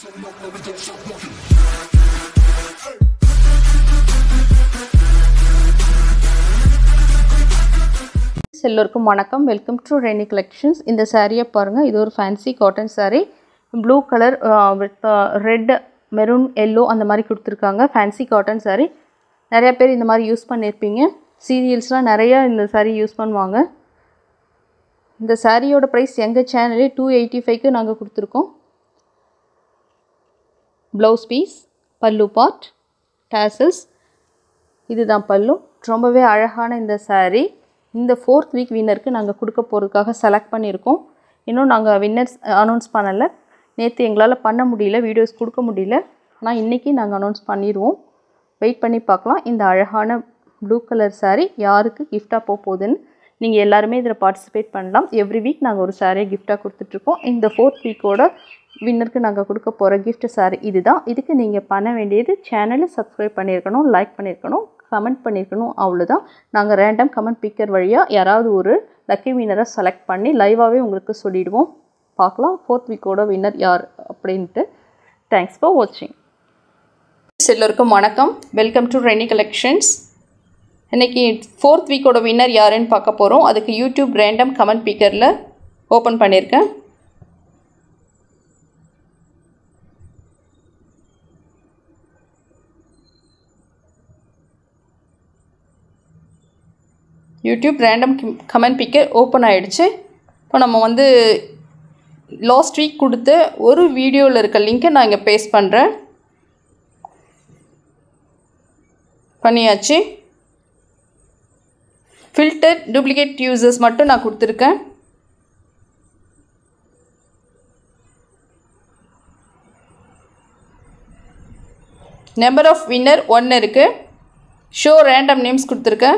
எல்லோருக்கும் வணக்கம் welcome to Reni collections இந்த சாரியை பாருங்கள் இது ஒரு fancy cotton saree blue colour with red maroon yellow அந்த மாதிரி கொடுத்துருக்காங்க ஃபேன்சி காட்டன் saree நிறைய பேர் இந்த மாதிரி யூஸ் பண்ணியிருப்பீங்க சீரியல்ஸ்லாம் நிறைய இந்த saree யூஸ் பண்ணுவாங்க இந்த சாரியோட ப்ரைஸ் எங்கள் சேனலே டூ எயிட்டி ஃபைவ்க்கு நாங்கள் கொடுத்துருக்கோம் blouse piece pallu part tassels இதுதான் பல்லு ரொம்பவே அழகான இந்த saree இந்த ஃபோர்த் வீக் வின்னருக்கு நாங்கள் கொடுக்க போகிறதுக்காக செலக்ட் பண்ணியிருக்கோம் இன்னும் நாங்கள் வின்னர்ஸ் அனௌன்ஸ் பண்ணலை நேற்று எங்களால் பண்ண முடியல வீடியோஸ் கொடுக்க முடியல ஆனால் இன்றைக்கி நாங்கள் அனௌன்ஸ் பண்ணிடுவோம் வெயிட் பண்ணி பார்க்கலாம் இந்த அழகான ப்ளூ கலர் saree யாருக்கு கிஃப்டாக போக போகுதுன்னு நீங்கள் எல்லாருமே இதில் பார்ட்டிசிபேட் பண்ணலாம் எவ்ரி வீக் நாங்கள் ஒரு saree கிஃப்டாக கொடுத்துட்ருக்கோம் இந்த ஃபோர்த் வீக்கோட வின்னருக்கு நாங்கள் கொடுக்க போகிற gift saree இதுதான் இதுக்கு நீங்கள் பண்ண வேண்டியது சேனலை சப்ஸ்கிரைப் பண்ணியிருக்கணும் லைக் பண்ணியிருக்கணும் கமெண்ட் பண்ணியிருக்கணும் அவ்வளோதான் நாங்கள் ரேண்டம் கமெண்ட் பிக்கர் வழியாக யாராவது ஒரு லக்கி வின்னரை செலக்ட் பண்ணி லைவாகவே உங்களுக்கு சொல்லிடுவோம் பார்க்கலாம் ஃபோர்த் வீக்கோட வின்னர் யார் அப்படின்ட்டு தேங்க்ஸ் ஃபார் வாட்சிங் எல்லோருக்கும் வணக்கம் வெல்கம் டு ரெனி கலெக்ஷன்ஸ் இன்றைக்கி ஃபோர்த் வீக்கோட வின்னர் யாருன்னு பார்க்க போகிறோம் அதுக்கு யூடியூப் ரேண்டம் கமெண்ட் பிக்கரில் ஓப்பன் பண்ணியிருக்கேன் YouTube random comment picker open ஆகிடுச்சு இப்போ நம்ம வந்து லாஸ்ட் வீக் கொடுத்த ஒரு வீடியோவில் இருக்க லிங்க்கை நான் இங்கே பேஸ்ட் பண்ணுறேன் பண்ணியாச்சு ஃபில்டர் டூப்ளிகேட் யூசர்ஸ் மட்டும் நான் கொடுத்துருக்கேன் நம்பர் ஆஃப் வின்னர் ஒன்று இருக்குது ஷோ ரேண்டம் நேம்ஸ் கொடுத்துருக்கேன்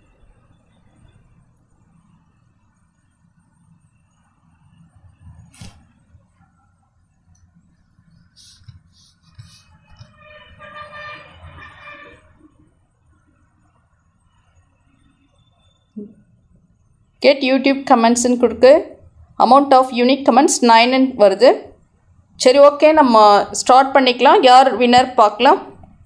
கெட் யூடியூப் கமெண்ட்ஸ்னு கொடுக்கு அமௌண்ட் ஆஃப் யூனிக் கமெண்ட்ஸ் நைன்னு வருது சரி ஓகே நம்ம ஸ்டார்ட் பண்ணிக்கலாம் யார் வின்னர் பார்க்கலாம்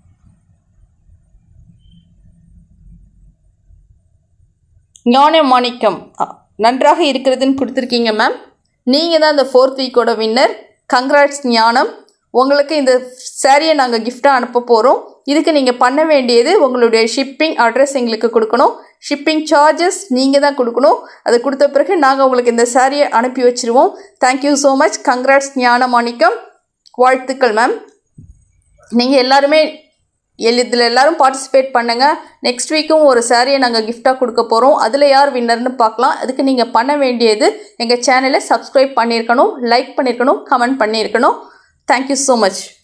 ஞான மாணிக்கம் அ, நன்றாக இருக்கிறதுன்னு கொடுத்துருக்கீங்க மேம் நீங்கள் தான் இந்த ஃபோர்த் வீக்கோட வின்னர் கங்க்ராட்ஸ் ஞானம் உங்களுக்கு இந்த சாரியை நாங்கள் கிஃப்டாக அனுப்ப போகிறோம் இதுக்கு நீங்கள் பண்ண வேண்டியது உங்களுடைய ஷிப்பிங் அட்ரஸ் எங்களுக்கு கொடுக்கணும் ஷிப்பிங் சார்ஜஸ் நீங்கள் தான் கொடுக்கணும் அது கொடுத்த பிறகு நாங்கள் உங்களுக்கு இந்த சாரியை அனுப்பி வச்சுருவோம் தேங்க்யூ ஸோ மச் கங்க்ராட்ஸ் ஞான மாணிக்கம் வாழ்த்துக்கள் மேம் நீங்கள் எல்லாருமே எல் இதில் எல்லாரும் பார்ட்டிசிபேட் பண்ணுங்கள் நெக்ஸ்ட் வீக்கும் ஒரு சாரியை நாங்கள் கிஃப்டாக கொடுக்க போகிறோம் அதில் யார் வின்னர்னு பார்க்கலாம் அதுக்கு நீங்கள் பண்ண வேண்டியது எங்கள் சேனலை சப்ஸ்கிரைப் பண்ணியிருக்கணும் லைக் பண்ணியிருக்கணும் கமெண்ட் பண்ணியிருக்கணும் தேங்க்யூ ஸோ மச்